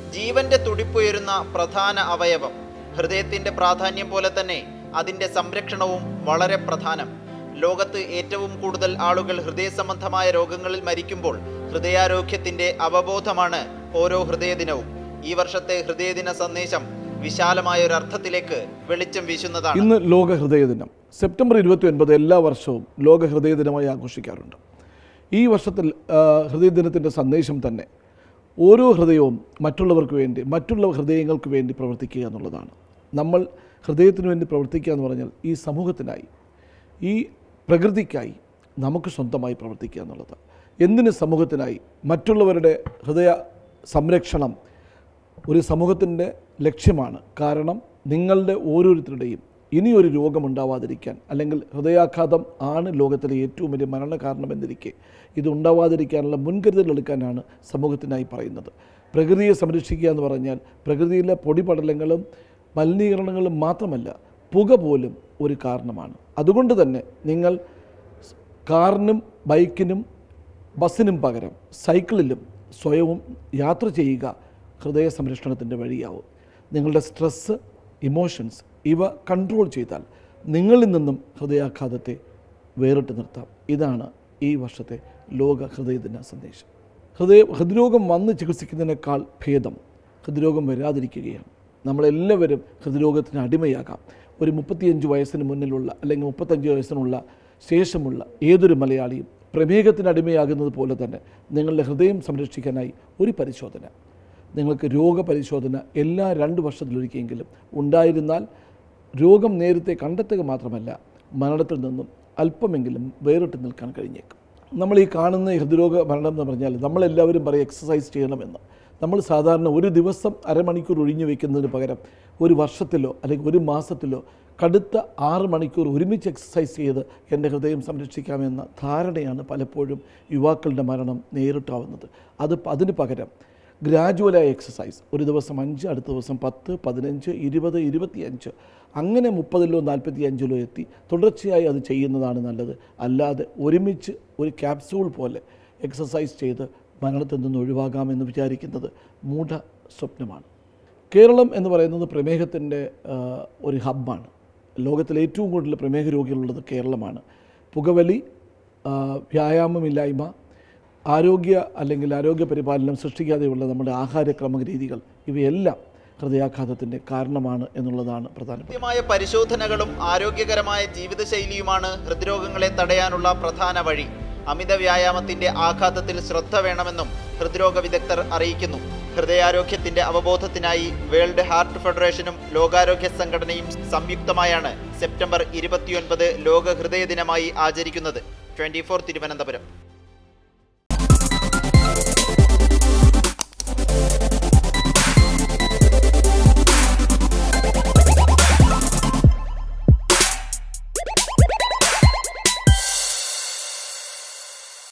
ജീവന്റെ തുടിപ്പുയരുന്ന പ്രധാന അവയവം ഹൃദയത്തിന്റെ പ്രാധാന്യം പോലെ തന്നെ അതിന്റെ സംരക്ഷണവും വളരെ പ്രധാനം ലോകത്ത് ഏറ്റവും കൂടുതൽ ആളുകൾ ഹൃദയ സംബന്ധമായ രോഗങ്ങളിൽ മരിക്കുമ്പോൾ ഹൃദയാരോഗ്യത്തിന്റെ അവബോധമാണ് ഓരോ ഹൃദയദിനവും ഈ വർഷത്തെ ഹൃദയദിന സന്ദേശം വിശാലമായ ഒരു അർത്ഥത്തിലേക്ക് വെളിച്ചം വീശുന്നതാണ് ഇന്ന് ലോക ഹൃദയ ദിനം സെപ്റ്റംബർ ഇരുപത്തി ഒൻപത് എല്ലാ വർഷവും ലോക ഹൃദയ ദിനമായി ആഘോഷിക്കാറുണ്ട് ഈ വർഷത്തിൽ ആ, ഹൃദയ ദിനത്തിൻ്റെ സന്ദേശം തന്നെ ഓരോ ഹൃദയവും മറ്റുള്ളവർക്ക് വേണ്ടി മറ്റുള്ള ഹൃദയങ്ങൾക്ക് വേണ്ടി പ്രവർത്തിക്കുക എന്നുള്ളതാണ് നമ്മൾ ഹൃദയത്തിന് വേണ്ടി പ്രവർത്തിക്കുക എന്ന് പറഞ്ഞാൽ ഈ സമൂഹത്തിനായി ഈ പ്രകൃതിക്കായി നമുക്ക് സ്വന്തമായി പ്രവർത്തിക്കുക എന്നുള്ളത് എന്തിന് സമൂഹത്തിനായി മറ്റുള്ളവരുടെ ഹൃദയ സംരക്ഷണം ഒരു സമൂഹത്തിൻ്റെ ലക്ഷ്യമാണ് കാരണം നിങ്ങളുടെ ഓരോരുത്തരുടെയും ഇനിയൊരു രോഗമുണ്ടാവാതിരിക്കാൻ അല്ലെങ്കിൽ ഹൃദയാഘാതം ആണ് ലോകത്തിലെ ഏറ്റവും വലിയ മരണ കാരണമെന്നിരിക്കെ ഇത് ഉണ്ടാവാതിരിക്കാനുള്ള മുൻകരുതൽ എടുക്കാനാണ് സമൂഹത്തിനായി പറയുന്നത് പ്രകൃതിയെ സംരക്ഷിക്കുക എന്ന് പറഞ്ഞാൽ പ്രകൃതിയിലെ പൊടിപടലങ്ങളും മലിനീകരണങ്ങളും മാത്രമല്ല പുക പോലും ഒരു കാരണമാണ് അതുകൊണ്ട് തന്നെ നിങ്ങൾ കാറിനും ബൈക്കിനും ബസ്സിനും പകരം സൈക്കിളിലും സ്വയവും യാത്ര ചെയ്യുക ഹൃദയ സംരക്ഷണത്തിൻ്റെ വഴിയാവും നിങ്ങളുടെ സ്ട്രെസ്സ് ഇമോഷൻസ് ഇവ കൺട്രോൾ ചെയ്താൽ നിങ്ങളിൽ നിന്നും ഹൃദയാഘാതത്തെ വേറിട്ട് നിർത്താം ഇതാണ് ഈ വർഷത്തെ ലോക ഹൃദയദിന സന്ദേശം ഹൃദയ ഹൃദ്രോഗം വന്ന് ചികിത്സിക്കുന്നതിനേക്കാൾ ഭേദം ഹൃദ്രോഗം വരാതിരിക്കുകയാണ് നമ്മളെല്ലാവരും ഹൃദ്രോഗത്തിന് അടിമയാകാം ഒരു മുപ്പത്തിയഞ്ച് വയസ്സിന് മുന്നിലുള്ള അല്ലെങ്കിൽ മുപ്പത്തഞ്ച് വയസ്സിനുള്ള ശേഷമുള്ള ഏതൊരു മലയാളിയും പ്രമേഹത്തിന് അടിമയാകുന്നത് പോലെ തന്നെ നിങ്ങളുടെ ഹൃദയം സംരക്ഷിക്കാനായി ഒരു പരിശോധന നിങ്ങൾക്ക് രോഗപരിശോധന എല്ലാ രണ്ട് വർഷത്തിലൊരിക്കെങ്കിലും ഉണ്ടായിരുന്നാൽ രോഗം നേരത്തെ കണ്ടെത്തുക മാത്രമല്ല മരണത്തിൽ നിന്നും അല്പമെങ്കിലും വേറിട്ട് നിൽക്കാൻ കഴിഞ്ഞേക്കും നമ്മൾ ഈ കാണുന്ന ഈ ഹൃദ്രോഗ മരണം എന്ന് പറഞ്ഞാൽ നമ്മളെല്ലാവരും പറയും എക്സസൈസ് ചെയ്യണമെന്ന് നമ്മൾ സാധാരണ ഒരു ദിവസം അരമണിക്കൂർ ഒഴിഞ്ഞു വെക്കുന്നതിന് പകരം ഒരു വർഷത്തിലോ അല്ലെങ്കിൽ ഒരു മാസത്തിലോ കടുത്ത ആറ് മണിക്കൂർ ഒരുമിച്ച് എക്സസൈസ് ചെയ്ത് എൻ്റെ ഹൃദയം സംരക്ഷിക്കാമെന്ന ധാരണയാണ് പലപ്പോഴും യുവാക്കളുടെ മരണം നേരിട്ടാവുന്നത് അത് അതിന് പകരം ഗ്രാജുവലായ എക്സസൈസ് ഒരു ദിവസം അഞ്ച് അടുത്ത ദിവസം പത്ത് പതിനഞ്ച് ഇരുപത് ഇരുപത്തിയഞ്ച് അങ്ങനെ മുപ്പതിലോ നാൽപ്പത്തി അഞ്ചിലോ എത്തി തുടർച്ചയായി അത് ചെയ്യുന്നതാണ് നല്ലത് അല്ലാതെ ഒരുമിച്ച് ഒരു ക്യാപ്സൂൾ പോലെ എക്സസൈസ് ചെയ്ത് മരണത്തിൽ നിന്ന് ഒഴിവാകാമെന്ന് വിചാരിക്കുന്നത് മൂഢ സ്വപ്നമാണ് കേരളം എന്ന് പറയുന്നത് പ്രമേഹത്തിൻ്റെ ആ, ഒരു ഹബ്ബാണ് ലോകത്തിലെ ഏറ്റവും കൂടുതൽ പ്രമേഹ രോഗികളുള്ളത് കേരളമാണ് പുകവലി ആ, വ്യായാമമില്ലായ്മ ആരോഗ്യ അല്ലെങ്കിൽ ആരോഗ്യ പരിപാലനം സൃഷ്ടിക്കാതെയുള്ള നമ്മുടെ ആഹാരക്രമ രീതികൾ ഇവയെല്ലാം ഹൃദയാഘാതത്തിൻ്റെ കാരണമാണ് എന്നുള്ളതാണ് പ്രധാനപ്പെട്ട കൃത്യമായ പരിശോധനകളും ആരോഗ്യകരമായ ജീവിതശൈലിയുമാണ് ഹൃദ്രോഗങ്ങളെ തടയാനുള്ള പ്രധാന വഴി അമിത വ്യായാമത്തിന്റെ ആഘാതത്തിൽ ശ്രദ്ധ വേണമെന്നും ഹൃദ്രോഗ വിദഗ്ധർ അറിയിക്കുന്നു ഹൃദയാരോഗ്യത്തിന്റെ അവബോധത്തിനായി വേൾഡ് ഹാർട്ട് ഫെഡറേഷനും ലോകാരോഗ്യ സംഘടനയും സംയുക്തമായാണ് സെപ്റ്റംബർ ഇരുപത്തിയൊൻപത് ലോക ഹൃദയ ദിനമായി ആചരിക്കുന്നത് ട്വന്റി ഫോർ തിരുവനന്തപുരം